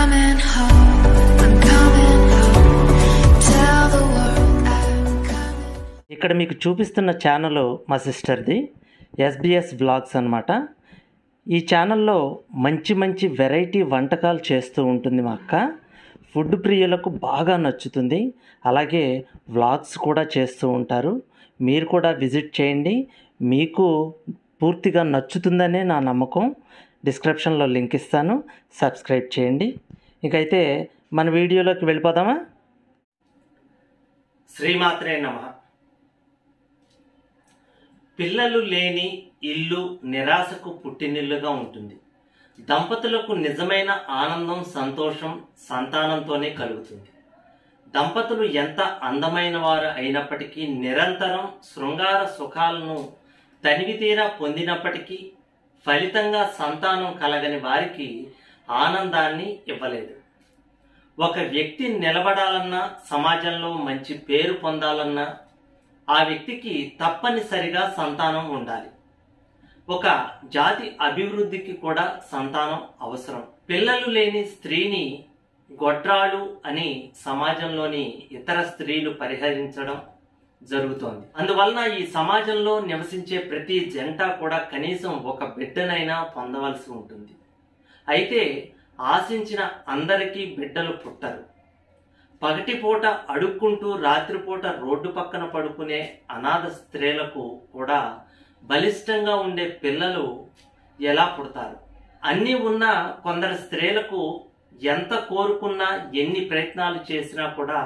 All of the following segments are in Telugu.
coming home. I'm coming home. Tell the world I'm coming. ఇక్కడ మీకు చూపిస్తున్న ఛానల్ మా సిస్టర్ది ఎస్బిఎస్ బ్లాగ్స్ అనమాట ఈ ఛానల్లో మంచి మంచి వెరైటీ వంటకాలు చేస్తూ ఉంటుంది మా అక్క ఫుడ్ ప్రియులకు బాగా నచ్చుతుంది అలాగే వ్లాగ్స్ కూడా చేస్తూ ఉంటారు మీరు కూడా విజిట్ చేయండి మీకు పూర్తిగా నచ్చుతుందనే నా నమ్మకం డిస్క్రిప్షన్లో లింక్ ఇస్తాను సబ్స్క్రైబ్ చేయండి ఇంకైతే మన వీడియోలోకి వెళ్ళిపోదామా శ్రీమాత్రే నమః పిల్లలు లేని ఇల్లు నిరాశకు పుట్టినిల్లుగా ఉంటుంది దంపతులకు నిజమైన ఆనందం సంతోషం సంతానంతోనే కలుగుతుంది దంపతులు ఎంత అందమైన వారు అయినప్పటికీ నిరంతరం శృంగార సుఖాలను తనివితీరా పొందినప్పటికీ ఫలితంగా సంతానం కలగని వారికి ఆనందాన్ని ఇవ్వలేదు ఒక వ్యక్తి నిలబడాలన్నా సమాజంలో మంచి పేరు పొందాలన్నా ఆ వ్యక్తికి తప్పనిసరిగా సంతానం ఉండాలి ఒక జాతి అభివృద్ధికి కూడా సంతానం అవసరం పిల్లలు లేని స్త్రీని గొడ్రాలు అని సమాజంలోని ఇతర స్త్రీలు పరిహరించడం జరుగుతోంది అందువలన ఈ సమాజంలో నివసించే ప్రతి జంట కూడా కనీసం ఒక బిడ్డనైనా పొందవలసి ఉంటుంది అయితే ఆశించిన అందరికీ బిడ్డలు పుట్టరు పగటిపూట అడుక్కుంటూ రాత్రిపూట రోడ్డు పక్కన పడుకునే అనాథ స్త్రీలకు కూడా బలిష్టంగా ఉండే పిల్లలు ఎలా పుడతారు అన్నీ ఉన్న కొందరు స్త్రీలకు ఎంత కోరుకున్నా ఎన్ని ప్రయత్నాలు చేసినా కూడా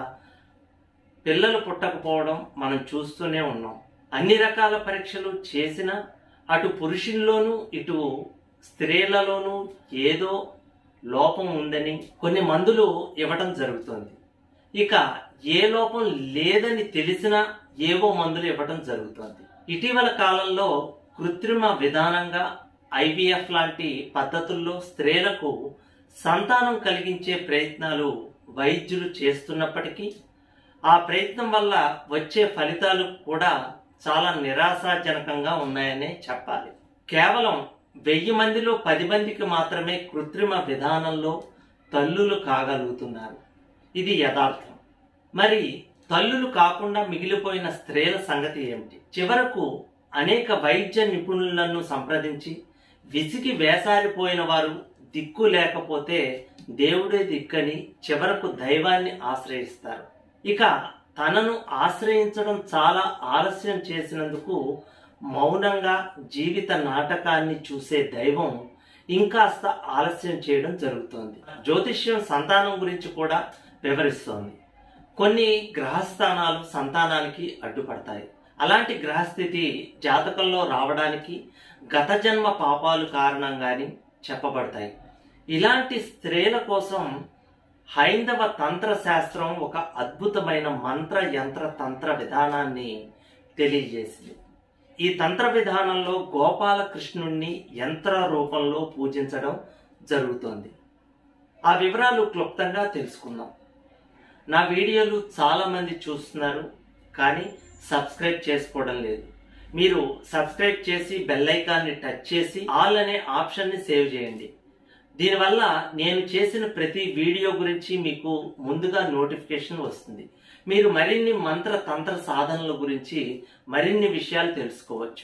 పిల్లలు పుట్టకపోవడం మనం చూస్తూనే ఉన్నాం అన్ని రకాల పరీక్షలు చేసినా అటు పురుషుల్లోనూ ఇటు స్త్రీలలోనూ ఏదో లోపం ఉందని కొన్ని మందులు ఇవ్వడం జరుగుతుంది ఇక ఏ లోపం లేదని తెలిసినా ఏవో మందులు ఇవ్వడం జరుగుతుంది ఇటీవల కాలంలో కృత్రిమ విధానంగా ఐవీఎఫ్ లాంటి పద్ధతుల్లో స్త్రీలకు సంతానం కలిగించే ప్రయత్నాలు వైద్యులు చేస్తున్నప్పటికీ ఆ ప్రయత్నం వల్ల వచ్చే ఫలితాలు కూడా చాలా నిరాశాజనకంగా ఉన్నాయనే చెప్పాలి కేవలం వెయ్యి మందిలో పది మందికి మాత్రమే కృత్రిమ విధానంలో తల్లులు కాగలుగుతున్నారు ఇది యథార్థం మరి తల్లులు కాకుండా మిగిలిపోయిన స్త్రీల సంగతి ఏమిటి చివరకు అనేక వైద్య నిపుణులను సంప్రదించి విసిగి వేసారిపోయిన వారు దిక్కు లేకపోతే దేవుడే దిక్కని చివరకు దైవాన్ని ఆశ్రయిస్తారు ఇక తనను ఆశ్రయించడం చాలా ఆలస్యం చేసినందుకు మౌనంగా జీవిత నాటకాన్ని చూసే దైవం ఇంకాస్త ఆలస్యం చేయడం జరుగుతోంది జ్యోతిష్యం సంతానం గురించి కూడా వివరిస్తోంది కొన్ని గ్రహస్థానాలు సంతానానికి అడ్డుపడతాయి అలాంటి గ్రహస్థితి జాతకంలో రావడానికి గత జన్మ పాపాలు కారణంగాని చెప్పబడతాయి ఇలాంటి స్త్రీల కోసం హైందవ తంత్ర శాస్త్రం ఒక అద్భుతమైన మంత్ర యంత్ర తంత్ర విధానాన్ని తెలియజేసింది ఈ తంత్ర విధానంలో గోపాలకృష్ణుణ్ణి యంత్ర రూపంలో పూజించడం జరుగుతోంది ఆ వివరాలు క్లుప్తంగా తెలుసుకుందాం నా వీడియోలు చాలా మంది చూస్తున్నారు కానీ సబ్స్క్రైబ్ చేసుకోవడం లేదు మీరు సబ్స్క్రైబ్ చేసి బెల్ ఐకాన్ని టచ్ చేసి ఆల్ అనే ఆప్షన్ని సేవ్ చేయండి దీనివల్ల నేను చేసిన ప్రతి వీడియో గురించి మీకు ముందుగా నోటిఫికేషన్ వస్తుంది మీరు మరిన్ని మంత్ర తంత్ర సాధనల గురించి మరిన్ని విషయాలు తెలుసుకోవచ్చు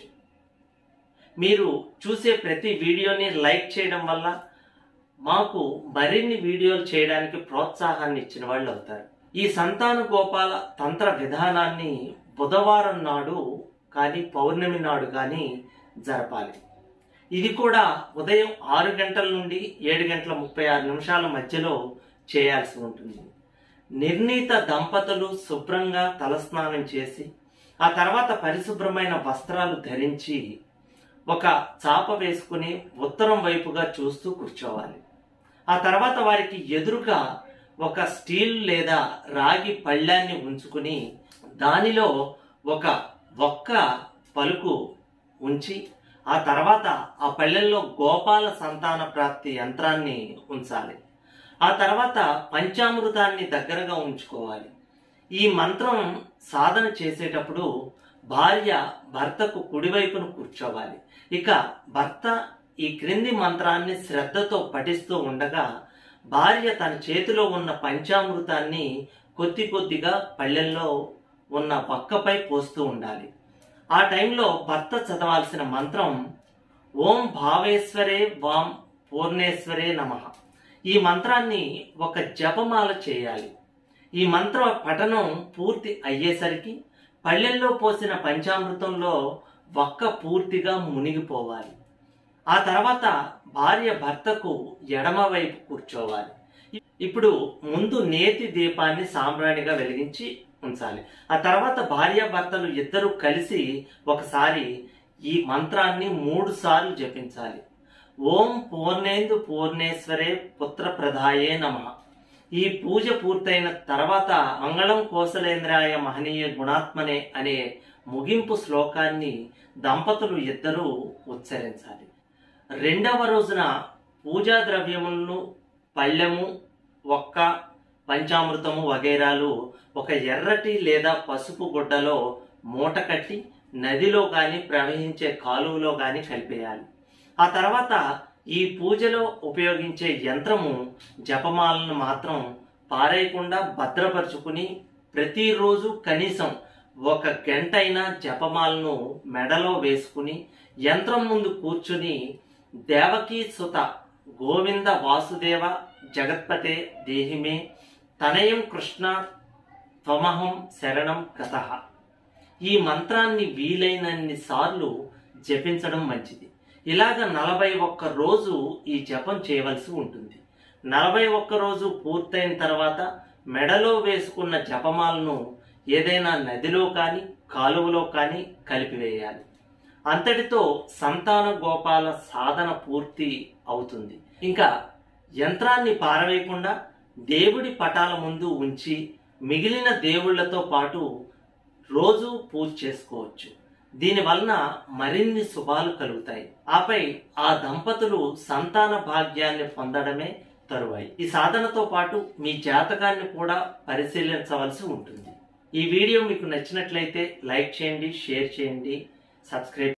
మీరు చూసే ప్రతి వీడియోని లైక్ చేయడం వల్ల మాకు మరిన్ని వీడియోలు చేయడానికి ప్రోత్సాహాన్ని ఇచ్చిన వాళ్ళు అవుతారు ఈ సంతాన గోపాల తంత్ర విధానాన్ని బుధవారం నాడు కానీ పౌర్ణమి నాడు కానీ జరపాలి ఇది కూడా ఉదయం ఆరు గంటల నుండి ఏడు గంటల ముప్పై ఆరు నిమిషాల మధ్యలో చేయాల్సి ఉంటుంది నిర్ణీత దంపతులు శుభ్రంగా తలస్నానం చేసి ఆ తర్వాత పరిశుభ్రమైన వస్త్రాలు ధరించి ఒక చాప వేసుకుని ఉత్తరం వైపుగా చూస్తూ కూర్చోవాలి ఆ తర్వాత వారికి ఎదురుగా ఒక స్టీల్ లేదా రాగి పళ్ళాన్ని ఉంచుకుని దానిలో ఒక ఒక్క పలుకు ఉంచి ఆ తర్వాత ఆ పళ్ళెల్లో గోపాల సంతాన ప్రాప్తి యంత్రాన్ని ఉంచాలి ఆ తర్వాత పంచామృతాన్ని దగ్గరగా ఉంచుకోవాలి ఈ మంత్రం సాధన చేసేటప్పుడు భార్య భర్తకు కుడివైపున కూర్చోవాలి ఇక భర్త ఈ క్రింది మంత్రాన్ని శ్రద్ధతో పఠిస్తూ ఉండగా భార్య తన చేతిలో ఉన్న పంచామృతాన్ని కొద్ది కొద్దిగా పళ్ళెల్లో ఉన్న పక్కపై పోస్తూ ఉండాలి ఆ టైంలో భర్త చదవాల్సిన మంత్రం ఓం భావేశ్వరే వాం పూర్ణేశ్వరే నమ ఈ మంత్రాన్ని ఒక జపమాల చేయాలి ఈ మంత్ర పఠనం పూర్తి అయ్యేసరికి పళ్ళెల్లో పోసిన పంచామృతంలో ఒక్క పూర్తిగా మునిగిపోవాలి ఆ తర్వాత భార్య భర్తకు ఎడమ వైపు కూర్చోవాలి ఇప్పుడు ముందు నేతి దీపాన్ని సాంబ్రాణిగా వెలిగించి ఉంచాలి ఆ తర్వాత భార్య భర్తలు ఇద్దరు కలిసి ఒకసారి ఈ మంత్రాన్ని మూడు సార్లు జపించాలి ఓం పూర్ణేందు పూర్ణేశ్వరే పుత్ర ప్రధాయే నమ ఈ పూజ పూర్తయిన తర్వాత మంగళం కోసలేంద్రాయ మహనీయ గుణాత్మనే అనే ముగింపు శ్లోకాన్ని దంపతులు ఇద్దరూ ఉచ్చరించాలి రెండవ రోజున పూజా ద్రవ్యములను పళ్ళెము ఒక్క పంచామృతము వగైరాలు ఒక ఎర్రటి లేదా పసుపు గుడ్డలో మూట కట్టి నదిలో కానీ ప్రవహించే కాలువలో కానీ కలిపేయాలి ఆ తర్వాత ఈ పూజలో ఉపయోగించే యంత్రము జపమాలను మాత్రం పారేయకుండా భద్రపరుచుకుని ప్రతిరోజు కనీసం ఒక గంట అయినా జపమాలను మెడలో వేసుకుని యంత్రం ముందు కూర్చుని దేవకీ సుత గోవింద వాసుదేవ జగత్పతే దేహిమే తనయం కృష్ణ త్వమహం శరణం గత ఈ మంత్రాన్ని వీలైనన్ని సార్లు జపించడం మంచిది ఇలాగ నలభై ఒక్క రోజు ఈ జపం చేయవలసి ఉంటుంది నలభై ఒక్క రోజు పూర్తయిన తర్వాత మెడలో వేసుకున్న జపమాలను ఏదైనా నదిలో కానీ కాలువలో కానీ కలిపివేయాలి అంతటితో సంతాన గోపాల సాధన పూర్తి అవుతుంది ఇంకా యంత్రాన్ని పారవేయకుండా దేవుడి పటాల ముందు ఉంచి మిగిలిన దేవుళ్లతో పాటు రోజు పూజ చేసుకోవచ్చు దీని వలన మరిన్ని శుభాలు కలుగుతాయి ఆపై ఆ దంపతులు సంతాన భాగ్యాన్ని పొందడమే తరువాయి ఈ సాధనతో పాటు మీ జాతకాన్ని కూడా పరిశీలించవలసి ఉంటుంది ఈ వీడియో మీకు నచ్చినట్లయితే లైక్ చేయండి షేర్ చేయండి సబ్స్క్రైబ్